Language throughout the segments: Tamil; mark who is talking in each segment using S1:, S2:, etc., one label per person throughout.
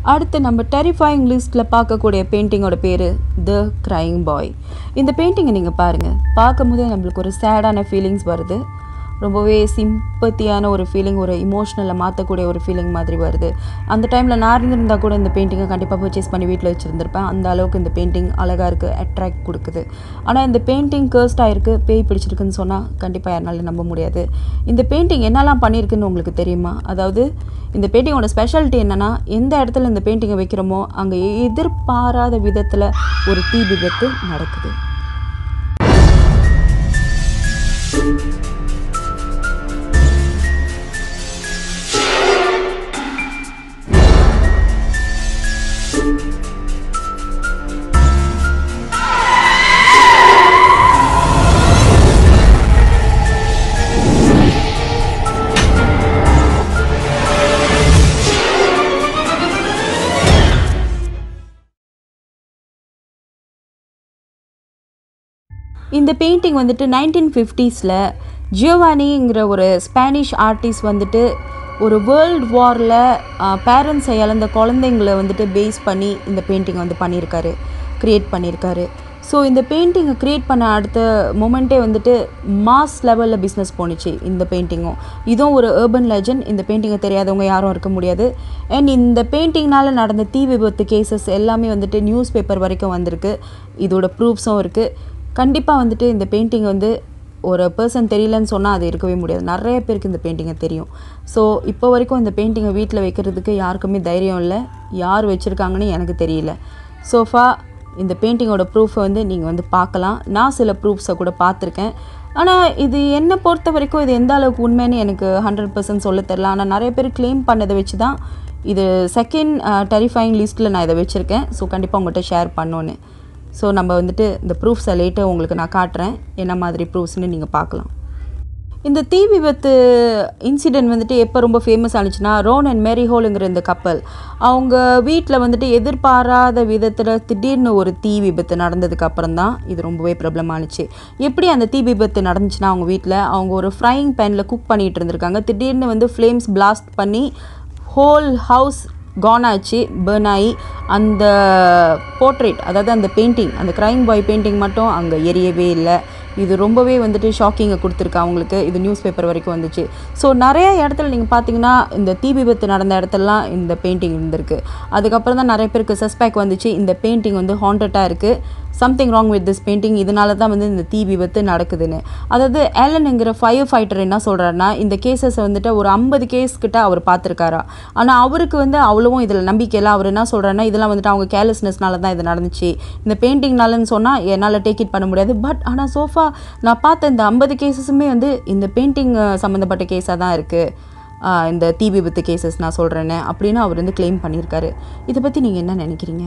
S1: அடுத்து நம்ம டெரிஃபைங் லிஸ்ட்டில் பார்க்கக்கூடிய பெயிண்டிங்கோட பேர் த க்ரைங் பாய் இந்த பெயிண்டிங்கை நீங்கள் பாருங்கள் பார்க்கும்போது நம்மளுக்கு ஒரு சேடான ஃபீலிங்ஸ் வருது ரொம்பவே சிம்பத்தியான ஒரு ஃபீலிங் ஒரு இமோஷ்னலில் மாற்றக்கூடிய ஒரு ஃபீலிங் மாதிரி வருது அந்த டைமில் நான் இருந்திருந்தால் கூட இந்த பெயிண்டிங்கை கண்டிப்பாக பர்ச்சேஸ் பண்ணி வீட்டில் வச்சுருந்துருப்பேன் அந்த அளவுக்கு இந்த பெயிண்டிங் அழகாக இருக்குது அட்ராக்ட் கொடுக்குது ஆனால் இந்த பெயிண்டிங் கேர்ஸ்டாக இருக்குது பேய் பிடிச்சிருக்குன்னு சொன்னால் கண்டிப்பாக யாருனாலும் நம்ப முடியாது இந்த பெயிண்டிங் என்னெல்லாம் பண்ணியிருக்குன்னு உங்களுக்கு தெரியுமா அதாவது இந்த பெயிண்டிங்கோட ஸ்பெஷாலிட்டி என்னென்னா எந்த இடத்துல இந்த பெயிண்டிங்கை வைக்கிறோமோ அங்கே எதிர்பாராத விதத்தில் ஒரு தீ விபத்து நடக்குது இந்த பெயிண்டிங் வந்துட்டு நைன்டீன் ஃபிஃப்டிஸில் ஜியோவானிங்கிற ஒரு ஸ்பானிஷ் ஆர்டிஸ்ட் வந்துட்டு ஒரு வேர்ல்ட் வாரில் பேரண்ட்ஸை இழந்த குழந்தைங்களை வந்துட்டு பேஸ் பண்ணி இந்த பெயிண்டிங் வந்து பண்ணியிருக்காரு க்ரியேட் பண்ணியிருக்காரு ஸோ இந்த பெயிண்டிங்கை க்ரியேட் பண்ண அடுத்த மொமெண்ட்டே வந்துட்டு மாஸ் லெவலில் பிஸ்னஸ் போணுச்சு இந்த பெயிண்டிங்கும் இதுவும் ஒரு ஏர்பன் லெஜண்ட் இந்த பெயிண்டிங்கை தெரியாதவங்க யாரும் இருக்க முடியாது அண்ட் இந்த பெயிண்டிங்னால நடந்த தீ விபத்து கேசஸ் எல்லாமே வந்துட்டு நியூஸ் பேப்பர் வரைக்கும் வந்திருக்கு இதோட ப்ரூஃப்ஸும் இருக்குது கண்டிப்பாக வந்துட்டு இந்த பெயிண்டிங் வந்து ஒரு பர்சன் தெரியலன்னு சொன்னால் அது இருக்கவே முடியாது நிறைய பேருக்கு இந்த பெயிண்டிங்கை தெரியும் ஸோ இப்போ வரைக்கும் இந்த பெயிண்டிங்கை வீட்டில் வைக்கிறதுக்கு யாருக்குமே தைரியம் இல்லை யார் வச்சுருக்காங்கன்னு எனக்கு தெரியல சோஃபா இந்த பெயிண்டிங்கோட ப்ரூஃபை வந்து நீங்கள் வந்து பார்க்கலாம் நான் சில ப்ரூஃப்ஸை கூட பார்த்துருக்கேன் ஆனால் இது என்னை பொறுத்த வரைக்கும் இது எந்த அளவுக்கு உண்மைன்னு எனக்கு ஹண்ட்ரட் பர்சன்ட் சொல்ல தெரில ஆனால் நிறைய பேர் க்ளைம் பண்ணதை வச்சு தான் இது செகண்ட் டெரிஃபைங் லிஸ்ட்டில் நான் இதை வச்சுருக்கேன் ஸோ கண்டிப்பாக உங்கள்கிட்ட ஷேர் பண்ணோன்னு ஸோ நம்ம வந்துட்டு இந்த ப்ரூஃப்ஸை லேட்டாக உங்களுக்கு நான் காட்டுறேன் என்ன மாதிரி ப்ரூஃப்ஸ்னு நீங்கள் பார்க்கலாம் இந்த தீ விபத்து இன்சிடென்ட் வந்துட்டு எப்போ ரொம்ப ஃபேமஸ் ஆனிச்சுன்னா ரோன் அண்ட் மேரி ஹோலுங்கிற இந்த கப்பல் அவங்க வீட்டில் வந்துட்டு எதிர்பாராத விதத்தில் திடீர்னு ஒரு தீ விபத்து நடந்ததுக்கு அப்புறம் தான் இது ரொம்பவே ப்ராப்ளம் ஆனிச்சு எப்படி அந்த தீ விபத்து நடந்துச்சுன்னா அவங்க வீட்டில் அவங்க ஒரு ஃப்ரைங் பேனில் குக் பண்ணிகிட்டு இருந்திருக்காங்க திடீர்னு வந்து ஃப்ளேம்ஸ் பிளாஸ்ட் பண்ணி ஹோல் ஹவுஸ் கான் ஆச்சு பேர்ன் ஆகி அந்த போர்ட்ரேட் அதாவது அந்த பெயிண்டிங் அந்த க்ரைம் பாய் பெயிண்டிங் மட்டும் அங்கே எரியவே இல்லை இது ரொம்பவே வந்துட்டு ஷாக்கிங்கை கொடுத்துருக்கு அவங்களுக்கு இது நியூஸ் பேப்பர் வரைக்கும் வந்துச்சு ஸோ நிறைய இடத்துல நீங்கள் பார்த்தீங்கன்னா இந்த தீ விபத்து நடந்த இடத்துலலாம் இந்த பெயிண்டிங் இருந்திருக்கு அதுக்கப்புறம் தான் நிறைய பேருக்கு சஸ்பெக்ட் வந்துச்சு இந்த பெயிண்டிங் வந்து ஹாண்டட்டாக இருக்குது something wrong with this painting இதனால தான் வந்து இந்த தீ விபத்து நடக்குதுன்னு அதாவது ஏலனுங்கிற ஃபயர் ஃபைட்டர் என்ன சொல்கிறாருன்னா இந்த கேசஸ் வந்துட்டு ஒரு ஐம்பது கேஸ் கிட்ட அவர் பார்த்துருக்காரா ஆனால் அவருக்கு வந்து அவ்வளவும் இதில் நம்பிக்கை இல்லை அவர் என்ன சொல்கிறாருன்னா இதெல்லாம் வந்துட்டு அவங்க கேர்லெஸ்னஸ்னால தான் இது நடந்துச்சு இந்த பெயிண்டிங்னாலன்னு சொன்னால் என்னால் டேக் இட் பண்ண முடியாது பட் ஆனால் சோஃபா நான் பார்த்த இந்த ஐம்பது கேசஸுமே வந்து இந்த பெயிண்டிங் சம்மந்தப்பட்ட கேஸாக தான் இருக்குது இந்த தீ விபத்து கேசஸ் நான் சொல்கிறேன்னு அப்படின்னு அவர் வந்து கிளைம் பண்ணியிருக்காரு இதை பற்றி நீங்கள் என்ன நினைக்கிறீங்க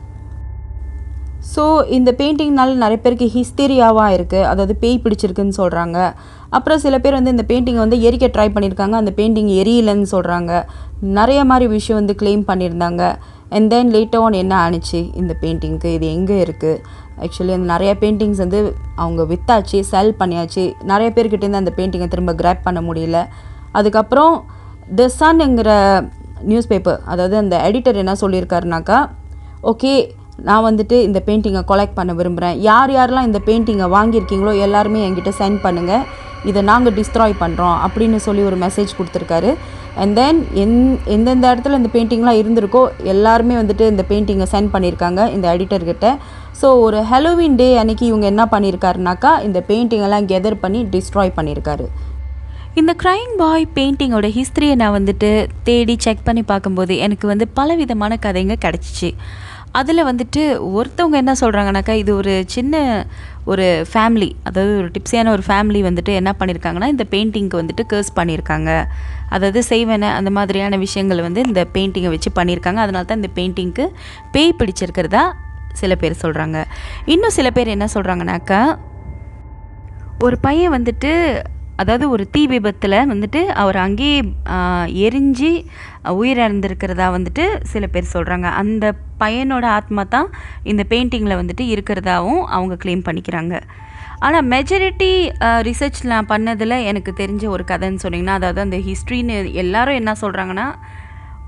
S1: ஸோ இந்த பெயிண்டிங்னால நிறைய பேருக்கு ஹிஸ்டீரியாவாக இருக்குது அதாவது பேய் பிடிச்சிருக்குன்னு சொல்கிறாங்க அப்புறம் சில பேர் வந்து இந்த பெயிண்டிங்கை வந்து எரிக்க ட்ரை பண்ணியிருக்காங்க அந்த பெயிண்டிங் எரியலைன்னு சொல்கிறாங்க நிறைய மாதிரி விஷயம் வந்து கிளைம் பண்ணியிருந்தாங்க அண்ட் தென் லேட்டர் ஆன் என்ன ஆணுச்சு இந்த பெயிண்டிங்க்கு இது எங்கே இருக்குது ஆக்சுவலி அந்த நிறைய பெயிண்டிங்ஸ் வந்து அவங்க வித்தாச்சு செல் பண்ணியாச்சு நிறைய பேர்கிட்டேருந்து அந்த பெயிண்டிங்கை திரும்ப கிராப் பண்ண முடியல அதுக்கப்புறம் த சன்ங்கிற நியூஸ் பேப்பர் அதாவது அந்த எடிட்டர் என்ன சொல்லியிருக்காருனாக்கா ஓகே நான் வந்துட்டு இந்த பெயிண்டிங்கை கொலெக்ட் பண்ண விரும்புகிறேன் யார் யாரெல்லாம் இந்த பெயிண்டிங்கை வாங்கியிருக்கீங்களோ எல்லாருமே என்கிட்ட சென்ட் பண்ணுங்கள் இதை நாங்கள் டிஸ்ட்ராய் பண்ணுறோம் அப்படின்னு சொல்லி ஒரு மெசேஜ் கொடுத்துருக்காரு அண்ட் தென் எந் எந்தெந்த இடத்துல இந்த பெயிண்டிங்லாம் இருந்திருக்கோ எல்லாருமே வந்துட்டு இந்த பெயிண்டிங்கை சென்ட் பண்ணியிருக்காங்க இந்த எடிட்டர்கிட்ட ஸோ ஒரு ஹெலோவின் டே அன்னைக்கு இவங்க என்ன பண்ணியிருக்காருனாக்கா இந்த பெயிண்டிங்கெல்லாம் கெதர் பண்ணி டிஸ்ட்ராய் பண்ணியிருக்காரு
S2: இந்த க்ரைங் பாய் பெயிண்டிங்கோட ஹிஸ்ட்ரியை நான் வந்துட்டு தேடி செக் பண்ணி பார்க்கும்போது எனக்கு வந்து பலவிதமான கதைங்க கிடச்சிச்சு அதில் வந்துட்டு ஒருத்தவங்க என்ன சொல்கிறாங்கனாக்கா இது ஒரு சின்ன ஒரு ஃபேமிலி அதாவது ஒரு டிப்ஸியான ஒரு ஃபேமிலி வந்துட்டு என்ன பண்ணியிருக்காங்கன்னா இந்த பெயிண்டிங்க்கு வந்துட்டு கேர்ஸ் பண்ணியிருக்காங்க அதாவது செய்வன அந்த மாதிரியான விஷயங்கள் வந்து இந்த பெயிண்டிங்கை வச்சு பண்ணியிருக்காங்க அதனால தான் இந்த பெயிண்டிங்க்கு பேய் பிடிச்சிருக்கிறதா சில பேர் சொல்கிறாங்க இன்னும் சில பேர் என்ன சொல்கிறாங்கனாக்கா ஒரு பையன் வந்துட்டு அதாவது ஒரு தீ விபத்தில் வந்துட்டு அவர் அங்கேயே ஆ, எரிஞ்சு உயிரிழந்திருக்கிறதா வந்துட்டு சில பேர் சொல்கிறாங்க அந்த பையனோட ஆத்மா தான் இந்த பெயிண்டிங்கில் வந்துட்டு இருக்கிறதாவும் அவங்க க்ளைம் பண்ணிக்கிறாங்க ஆனால் மெஜாரிட்டி ரிசர்ச் நான் பண்ணதில் எனக்கு தெரிஞ்ச ஒரு கதைன்னு சொன்னிங்கன்னா அதாவது அந்த ஹிஸ்ட்ரின்னு எல்லாரும் என்ன சொல்கிறாங்கன்னா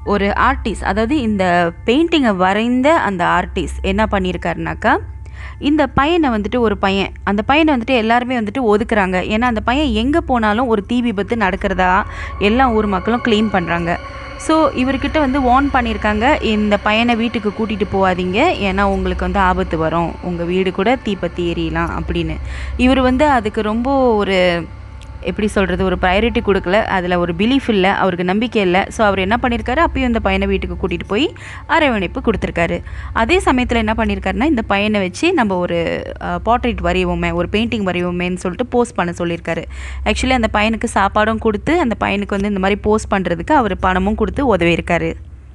S2: ஒரு ஆர்டிஸ்ட் அதாவது இந்த பெயிண்டிங்கை வரைந்த அந்த ஆர்டிஸ்ட் என்ன பண்ணியிருக்காருனாக்கா இந்த பையனை வந்துட்டு ஒரு பையன் அந்த பையனை வந்துட்டு எல்லாருமே வந்துட்டு ஒதுக்குறாங்க ஏன்னா அந்த பையன் எங்கே போனாலும் ஒரு தீ விபத்து நடக்கிறதா எல்லா ஊர் மக்களும் க்ளீன் பண்ணுறாங்க ஸோ இவர்கிட்ட வந்து வார்ன் பண்ணியிருக்காங்க இந்த பையனை வீட்டுக்கு கூட்டிகிட்டு போகாதீங்க ஏன்னா உங்களுக்கு வந்து ஆபத்து வரும் உங்கள் வீடு கூட தீப்பத்தி எரியலாம் அப்படின்னு இவர் வந்து அதுக்கு ரொம்ப ஒரு எப்படி சொல்கிறது ஒரு ப்ரையாரிட்டி கொடுக்கல அதில் ஒரு பிலீஃப் இல்லை அவருக்கு நம்பிக்கை இல்லை ஸோ அவர் என்ன பண்ணியிருக்காரு அப்பயும் இந்த பையனை வீட்டுக்கு கூட்டிகிட்டு போய் அரவணைப்பு கொடுத்துருக்காரு அதே சமயத்தில் என்ன பண்ணியிருக்காருன்னா இந்த பையனை வச்சு நம்ம ஒரு போர்ட்ரேட் வரைவோமே ஒரு பெயிண்டிங் வரைவோமேன்னு சொல்லிட்டு போஸ்ட் பண்ண சொல்லியிருக்காரு ஆக்சுவலி அந்த பையனுக்கு சாப்பாடும் கொடுத்து அந்த பையனுக்கு வந்து இந்த மாதிரி போஸ்ட் பண்ணுறதுக்கு அவர் பணமும் கொடுத்து உதவியிருக்காரு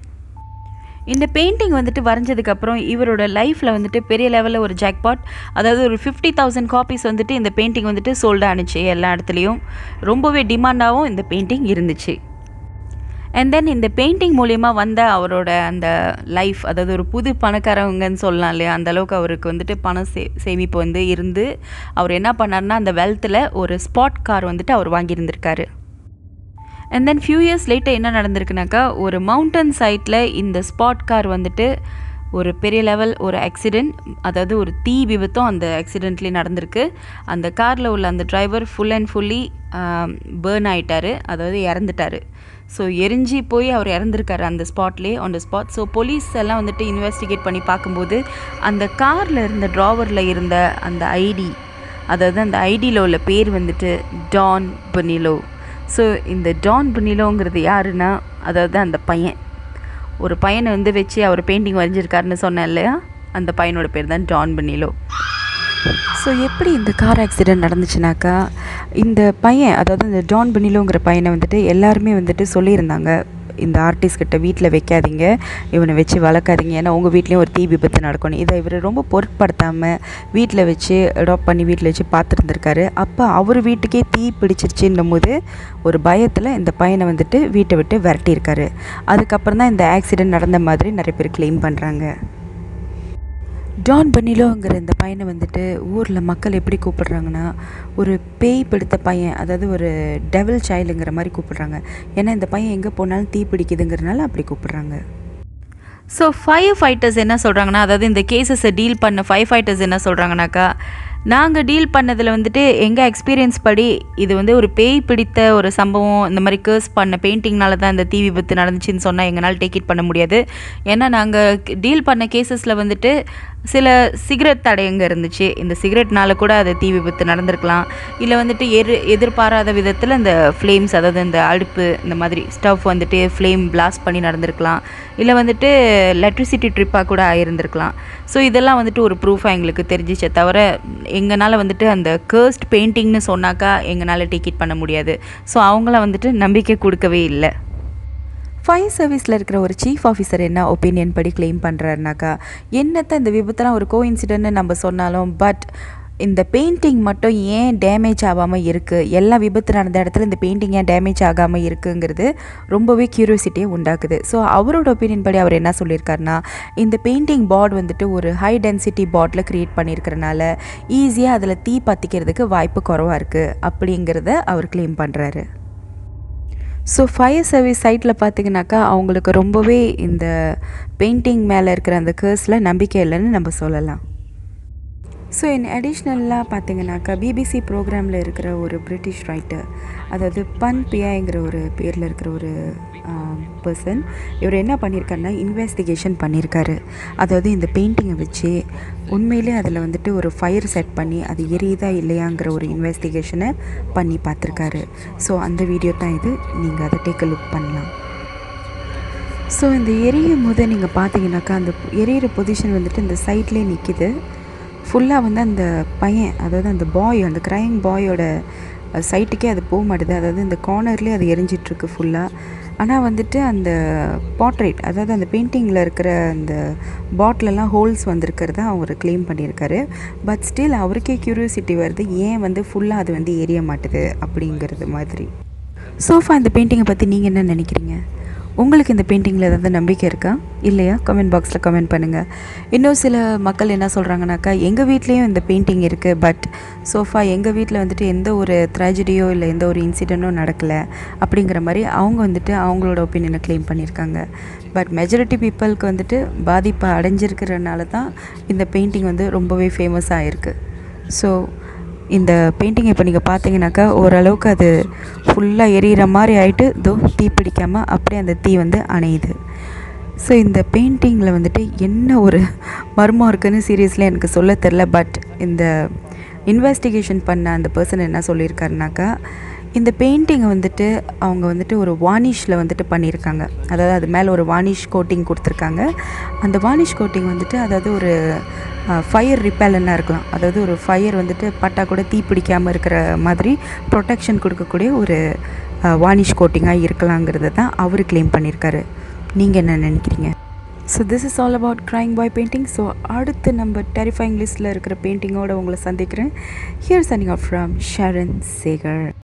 S2: இந்த பெயிண்டிங் வந்துட்டு வரைஞ்சதுக்கப்புறம் இவரோட லைஃப்பில் வந்துட்டு பெரிய லெவலில் ஒரு ஜாக்பாட் அதாவது ஒரு ஃபிஃப்டி தௌசண்ட் காப்பீஸ் வந்துட்டு இந்த பெயிண்டிங் வந்துட்டு சோல்ட் ஆனுச்சு எல்லா இடத்துலையும் ரொம்பவே டிமாண்டாகவும் இந்த பெயிண்டிங் இருந்துச்சு அண்ட் தென் இந்த பெயிண்டிங் மூலிமா வந்த அவரோட அந்த லைஃப் அதாவது ஒரு புது பணக்காரவங்கன்னு சொல்லலாம் இல்லையா அந்த அளவுக்கு அவருக்கு வந்துட்டு பண சே சேமிப்பு வந்து இருந்து அவர் என்ன பண்ணார்னா அந்த வெல்த்தில் ஒரு ஸ்பாட் கார் வந்துட்டு அவர் வாங்கியிருந்திருக்காரு and then few years later என்ன நடந்திருக்குனாக்கா ஒரு மவுண்டன் சைட்டில் இந்த ஸ்பாட் கார் வந்துட்டு ஒரு பெரிய லெவல் ஒரு ஆக்சிடெண்ட் அதாவது ஒரு தீ விபத்தும் அந்த ஆக்சிடெண்ட்லேயே நடந்திருக்கு அந்த காரில் உள்ள அந்த driver full and fully burn ஆயிட்டாரு அதாவது இறந்துட்டாரு ஸோ எரிஞ்சு போய் அவர் இறந்துருக்காரு அந்த ஸ்பாட்லேயே on the spot so police எல்லாம் வந்துட்டு இன்வெஸ்டிகேட் பண்ணி பார்க்கும்போது அந்த காரில் இருந்த ட்ராவரில் இருந்த அந்த ஐடி அதாவது அந்த ஐடியில் உள்ள பேர் வந்துட்டு டான் பனிலோ ஸோ இந்த டான் பனிலோங்கிறது யாருன்னா அதாவது அந்த பையன் ஒரு பையனை வந்து வச்சு அவர் பெயிண்டிங் வரைஞ்சிருக்காருன்னு சொன்னேன் இல்லையா அந்த பையனோட பேர் தான் டான் பனிலோ
S1: ஸோ எப்படி இந்த கார் ஆக்சிடெண்ட் நடந்துச்சுனாக்கா இந்த பையன் அதாவது இந்த டான் பனிலோங்கிற பையனை வந்துட்டு எல்லாருமே வந்துட்டு சொல்லியிருந்தாங்க இந்த ஆர்டிஸ்ட் கிட்ட வீட்டில் வைக்காதீங்க இவனை வச்சு வளர்க்காதீங்க ஏன்னா உங்கள் வீட்லேயும் ஒரு தீ விபத்து நடக்கணும் இதை இவர் ரொம்ப பொருட்படுத்தாமல் வீட்டில் வச்சு அடாப்ட் பண்ணி வீட்டில் வச்சு பார்த்துருந்துருக்காரு அப்போ அவர் வீட்டுக்கே தீ பிடிச்சிருச்சுன்னும் போது ஒரு பயத்தில் இந்த பையனை வந்துட்டு வீட்டை விட்டு விரட்டியிருக்காரு அதுக்கப்புறம் தான் இந்த ஆக்சிடெண்ட் நடந்த மாதிரி நிறைய பேர் க்ளைம் பண்ணுறாங்க டான் பனிலோங்கிற இந்த பையனை வந்துட்டு ஊரில் மக்கள் எப்படி கூப்பிடுறாங்கன்னா ஒரு பேய் பிடித்த பையன் அதாவது ஒரு டெவல் சைல்டுங்கிற மாதிரி கூப்பிடுறாங்க ஏன்னா இந்த பையன் எங்கே போனாலும் தீ பிடிக்குதுங்கிறனால அப்படி கூப்பிடுறாங்க
S2: ஸோ ஃபயர் ஃபைட்டர்ஸ் என்ன சொல்கிறாங்கன்னா அதாவது இந்த கேசஸை டீல் பண்ண ஃபயர் ஃபைட்டர்ஸ் என்ன சொல்கிறாங்கனாக்கா நாங்கள் டீல் பண்ணதில் வந்துட்டு எங்கள் எக்ஸ்பீரியன்ஸ் படி இது வந்து ஒரு பேய் பிடித்த ஒரு சம்பவம் இந்த மாதிரி கேர்ஸ் பண்ண பெயிண்டிங்னால தான் இந்த தீ விபத்து நடந்துச்சுன்னு சொன்னால் எங்களால் டேக் இட் பண்ண முடியாது ஏன்னா நாங்கள் டீல் பண்ண கேசஸில் வந்துட்டு சில சிகரெட் தடயங்க இருந்துச்சு இந்த சிகரெட்னால கூட அது தீ விபத்து நடந்திருக்கலாம் இல்லை வந்துட்டு எரு எதிர்பாராத விதத்தில் இந்த ஃப்ளேம்ஸ் அதாவது இந்த அடுப்பு இந்த மாதிரி ஸ்டவ் வந்துட்டு ஃப்ளேம் பிளாஸ்ட் பண்ணி நடந்திருக்கலாம் இல்லை வந்துட்டு எலக்ட்ரிசிட்டி ட்ரிப்பாக கூட ஆயிருந்திருக்கலாம் ஸோ இதெல்லாம் வந்துட்டு ஒரு ப்ரூஃபாக எங்களுக்கு தெரிஞ்சிச்சே தவிர எங்களால் வந்துட்டு அந்த கேர்ஸ்ட் பெயிண்டிங்னு சொன்னாக்கா எங்களால் டிக்கெட் பண்ண முடியாது ஸோ அவங்கள வந்துட்டு நம்பிக்கை கொடுக்கவே இல்லை
S1: ஃபயர் சர்வீஸில் இருக்கிற ஒரு சீஃப் ஆஃபீஸர் என்ன ஒப்பீனியன் படி க்ளைம் பண்ணுறாருனாக்கா என்னத்தை இந்த விபத்தெல்லாம் ஒரு கோ இன்சிடென்ட்னு நம்ம சொன்னாலும் பட் இந்த பெயிண்டிங் மட்டும் ஏன் டேமேஜ் ஆகாமல் இருக்குது எல்லா விபத்து நடந்த இடத்துல இந்த பெயிண்டிங் ஏன் டேமேஜ் ஆகாமல் இருக்குங்கிறது ரொம்பவே க்யூரியோசிட்டியை உண்டாக்குது ஸோ அவரோட ஒப்பீனியன் படி அவர் என்ன சொல்லியிருக்காருனா இந்த பெயிண்டிங் பாட் வந்துட்டு ஒரு ஹை டென்சிட்டி பாட்டில் க்ரியேட் பண்ணியிருக்கிறனால ஈஸியாக அதில் தீ பற்றிக்கிறதுக்கு வாய்ப்பு குறவாக இருக்குது அப்படிங்கிறத அவர் க்ளைம் பண்ணுறாரு ஸோ ஃபயர் சர்வீஸ் சைட்டில் பார்த்தீங்கன்னாக்கா அவங்களுக்கு ரொம்பவே இந்த பெயிண்டிங் மேலே இருக்கிற அந்த கேர்ஸில் நம்பிக்கை இல்லைன்னு நம்ம சொல்லலாம் ஸோ இன் அடிஷ்னலாக பார்த்தீங்கன்னாக்கா பிபிசி ப்ரோக்ராமில் இருக்கிற ஒரு பிரிட்டிஷ் ரைட்டர் அதாவது பன் பியாங்கிற ஒரு பேரில் இருக்கிற ஒரு பர்சன் இவர் என்ன பண்ணியிருக்காருன்னா இன்வெஸ்டிகேஷன் பண்ணியிருக்காரு அதாவது இந்த பெயிண்டிங்கை வச்சு உண்மையிலே அதில் வந்துட்டு ஒரு ஃபயர் செட் பண்ணி அது எரியுதா இல்லையாங்கிற ஒரு இன்வெஸ்டிகேஷனை பண்ணி பார்த்துருக்காரு ஸோ அந்த வீடியோ தான் இது நீங்கள் அதை டேக் லுக் பண்ணலாம் ஸோ இந்த எரியும் போது நீங்கள் பார்த்தீங்கன்னாக்கா அந்த எரியிற பொசிஷன் வந்துட்டு இந்த சைட்லேயே நிற்கிது ஃபுல்லாக வந்து அந்த பையன் அதாவது அந்த பாய் அந்த க்ரைங் பாயோட சைட்டுக்கே அது போக மாட்டுது அதாவது இந்த கார்னர்லேயே அது எரிஞ்சிட்ருக்கு ஃபுல்லாக ஆனால் வந்துட்டு அந்த பாட்ரேட் அதாவது அந்த பெயிண்டிங்கில் இருக்கிற அந்த பாட்டிலெல்லாம் ஹோல்ஸ் வந்திருக்கிறத அவர் க்ளைம் பண்ணியிருக்காரு பட் ஸ்டில் அவருக்கே க்யூரியோசிட்டி வருது ஏன் வந்து ஃபுல்லாக அது வந்து எரிய மாட்டுது அப்படிங்கிறது மாதிரி சோஃபா இந்த பெயிண்டிங்கை பற்றி நீங்கள் என்ன நினைக்கிறீங்க
S2: உங்களுக்கு இந்த பெயிண்டிங்கில் ஏதாவது நம்பிக்கை இருக்கா இல்லையா கமெண்ட் பாக்ஸில் கமெண்ட் பண்ணுங்கள் இன்னும் சில மக்கள் என்ன சொல்கிறாங்கனாக்கா எங்கள் வீட்லேயும் இந்த பெயிண்டிங் இருக்குது பட் சோஃபா எங்கள் வீட்டில் வந்துட்டு எந்த ஒரு ட்ராஜடியோ இல்லை எந்த ஒரு இன்சிடெண்ட்டும் நடக்கலை அப்படிங்கிற மாதிரி அவங்க வந்துட்டு அவங்களோட ஒப்பீனியனை க்ளைம் பண்ணியிருக்காங்க பட் மெஜாரிட்டி பீப்புளுக்கு வந்துட்டு பாதிப்பை அடைஞ்சிருக்கிறனால தான் இந்த பெயிண்டிங் வந்து ரொம்பவே ஃபேமஸ் ஆகிருக்கு ஸோ இந்த பெயிண்டிங் இப்போ நீங்கள் பார்த்தீங்கன்னாக்கா ஓரளவுக்கு அது ஃபுல்லாக எரியிற மாதிரி ஆகிட்டு தோ தீ பிடிக்காமல் அப்படியே அந்த தீ வந்து அணையுது ஸோ இந்த பெயிண்டிங்கில் வந்துட்டு என்ன ஒரு மர்மம் இருக்குன்னு சீரியஸ்லி எனக்கு சொல்ல தெரில பட் இந்த இன்வெஸ்டிகேஷன் பண்ண அந்த பர்சன் என்ன சொல்லியிருக்காருனாக்கா இந்த பெயிண்டிங்கை வந்துட்டு அவங்க வந்துட்டு ஒரு வானிஷில் வந்துட்டு பண்ணியிருக்காங்க அதாவது அது மேலே ஒரு வானிஷ் கோட்டிங் கொடுத்துருக்காங்க அந்த வானிஷ் கோட்டிங் வந்துட்டு அதாவது ஒரு ஃபயர் ரிப்பேலனாக இருக்கலாம் அதாவது ஒரு ஃபயர் வந்துட்டு பட்டா கூட தீ பிடிக்காமல் இருக்கிற மாதிரி ப்ரொடெக்ஷன் கொடுக்கக்கூடிய ஒரு வானிஷ் கோட்டிங்காக இருக்கலாங்கிறத தான் அவர் க்ளைம் பண்ணியிருக்காரு நீங்கள் என்ன நினைக்கிறீங்க so this is all about crying boy painting so அடுத்து நம்ம டெரிஃபைங் லிஸ்ட்டில் இருக்கிற பெயிண்டிங்கோட உங்களை சந்திக்கிறேன் here signing off from Sharan Sekar